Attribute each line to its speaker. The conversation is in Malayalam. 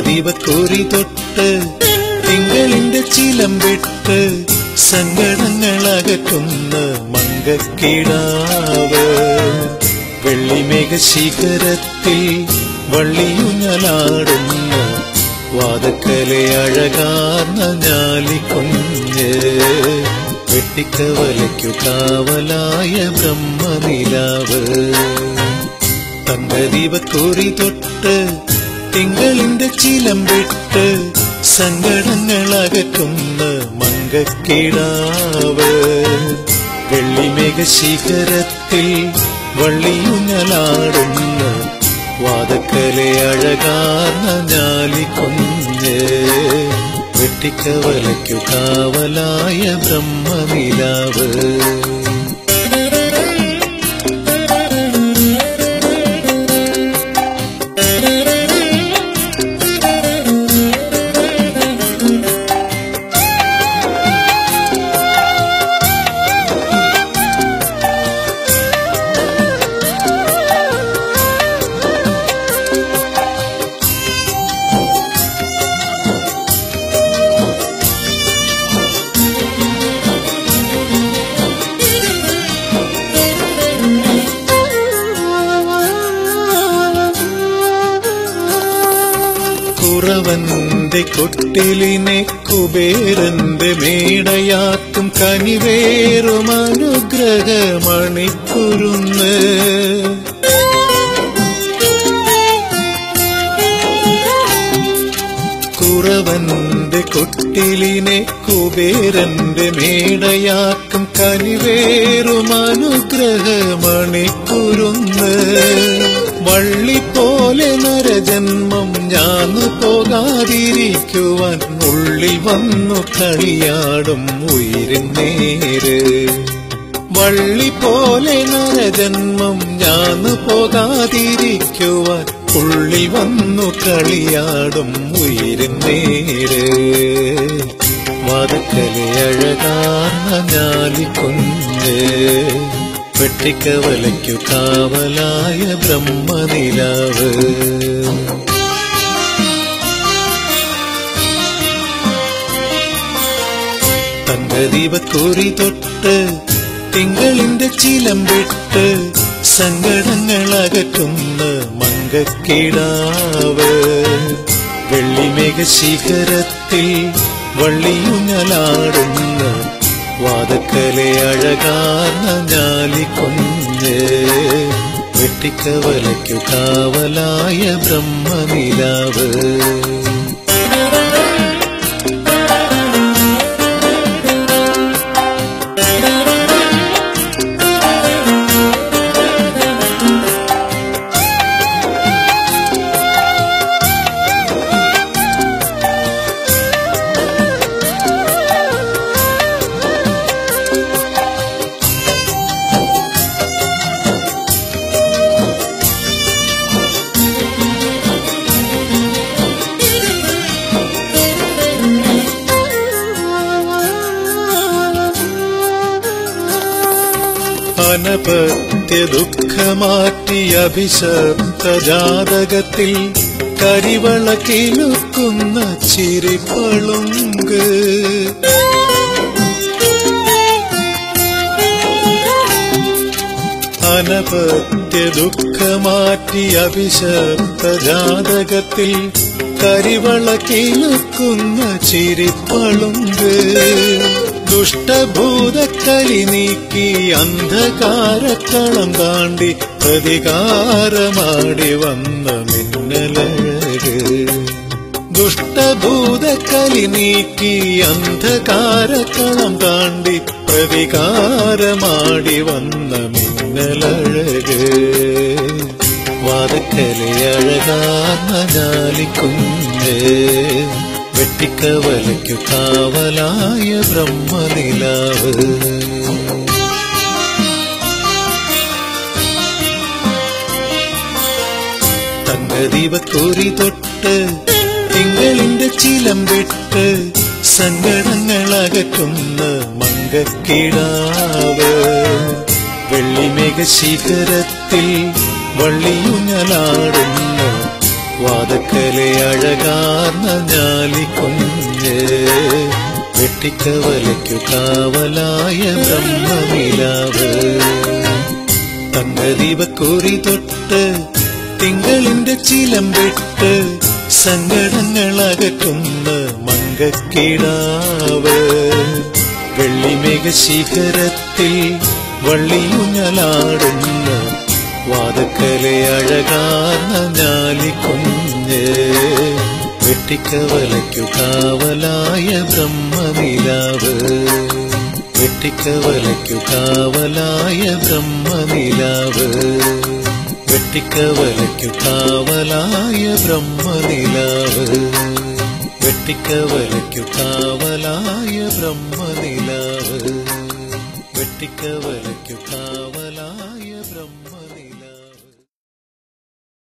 Speaker 1: തങ്കദീപക്കൂറി തൊട്ട് തിങ്കളിന്റെ ചിലമ്പിട്ട് സങ്കടങ്ങളകറ്റുന്ന മങ്കക്കിടാവ് വെള്ളിമേഘ ശിഖരത്തിൽ വള്ളിയുഞ്ഞലാടുന്ന വാതക്കലെ അഴകാർന്ന ഞാലിക്കുഞ്ഞ് വെട്ടിക്കവലയ്ക്കു കാവലായ ബ്രഹ്മനിലാവ് തങ്കദീപക്കൂറി തൊട്ട് തിങ്കളിന്റെ ചിലമ്പിട്ട് സങ്കടങ്ങളകറ്റുന്ന മങ്കക്കിടാവ് വെള്ളിമേഘ ശിഖരത്തിൽ വള്ളിയുഞ്ഞലാടുന്ന വാതക്കലെ അഴകാർന്ന ഞാലിക്കുഞ്ഞ് വെട്ടിക്കവലയ്ക്കു കാവലായ ബ്രഹ്മനിലാവ് കുറവന്റെ കൊട്ടിലിനെ കുബേരന്റെ മേടയാക്കും കനിവേറും അനുഗ്രഹമണിക്കുരുന്ന് കുറവന്റെ കൊട്ടിലിനെ കുബേരന്റെ മേടയാക്കും കനിവേറും അനുഗ്രഹമണിക്കുരുന്ന് വള്ളി പോലെ നരജന്മം ഞാന്നു പോകാതിരിക്കുവാൻ ഉള്ളിൽ വന്നു കളിയാടും ഉയരും നേര് വള്ളി പോലെ നരജന്മം ഞാന്നു പോകാതിരിക്കുവാൻ ഉള്ളിൽ വന്നു കളിയാടും ഉയരും നേര് വതക്കലെ അഴകാർന്ന ഞാലിക്കുഞ്ഞ് വെട്ടിക്കവലയ്ക്കു കാവലായ ബ്രഹ്മനിലാവ് തങ്കദീപക്കൂറി തൊട്ട് തിങ്കളിന്റെ ചിലമ്പിട്ട് സങ്കടങ്ങളകറ്റുന്ന മങ്കക്കിടാവ് വെള്ളിമേഘ ശിഖരത്തിൽ വള്ളിയുഞ്ഞലാടുന്ന വാതക്കലെ അഴകാർന്ന ഞാലിക്കുഞ്ഞ് വെട്ടിക്കവലയ്ക്കു കാവലായ ബ്രഹ്മനിലാവ് അനപത്യ ദുഃഖമാറ്റി അഭിശപ്ത ജാതകത്തിൽ കരിവള കിലുക്കുന്ന ചിരിപ്പളുങ്ക് അനപത്യ ദുഃഖമാറ്റി അഭിശപ്ത ജാതകത്തിൽ കരിവള കിലുക്കുന്ന ചിരിപ്പളുങ്ക് ദുഷ്ടഭൂതക്കലി നീക്കി അന്ധകാരക്കളം താണ്ടി പ്രതികാരമാടി വന്ന മിന്നലഴക് ദുഷ്ടഭൂതക്കലി നീക്കി അന്ധകാരക്കളം താണ്ടി പ്രതികാരമാടി വന്ന മിന്നലഴക് വാതക്കലെ അഴകാർന്ന ഞാലിക്കുഞ്ഞ് വെട്ടിക്കവലയ്ക്കു കാവലായ ബ്രഹ്മനിലാവ് തങ്കദീപക്കൂറി തൊട്ട് തിങ്കളിന്റെ ചിലമ്പിട്ട് സങ്കടങ്ങളകറ്റുന്ന മങ്കക്കിടാവ് വെള്ളിമേഘ ശിഖരത്തിൽ വള്ളിയുഞ്ഞലാടുന്ന വാതക്കലെ അഴകാർന്ന ഞാലിക്കുഞ്ഞ് വെട്ടിക്കവലയ്ക്കു കാവലായ ബ്രഹ്മനിലാവ് തങ്കദീപക്കുറി തൊട്ട് തിങ്കളിന്റെ ചിലമ്പെട്ട് സങ്കടങ്ങളകറ്റുന്ന മങ്കക്കിടാവ് വെള്ളിമേഘ ശിഖരത്തിൽ വള്ളിയുഞ്ഞലാടുന്ന വാതക്കലെ അഴകാർന്ന ഞാലിക്കുഞ്ഞ് വെട്ടിക്കവലയ്ക്കു കാവലായ ബ്രഹ്മനിലാവ് വെട്ടിക്കവലയ്ക്കു കാവലായ ബ്രഹ്മനിലാവ് വെട്ടിക്കവലയ്ക്കു കാവലായ ബ്രഹ്മനിലാവ് വെട്ടിക്കവലയ്ക്കു കാവലായ ബ്രഹ്മനിലാവ് വെട്ടിക്കവലയ്ക്കു കാവലായ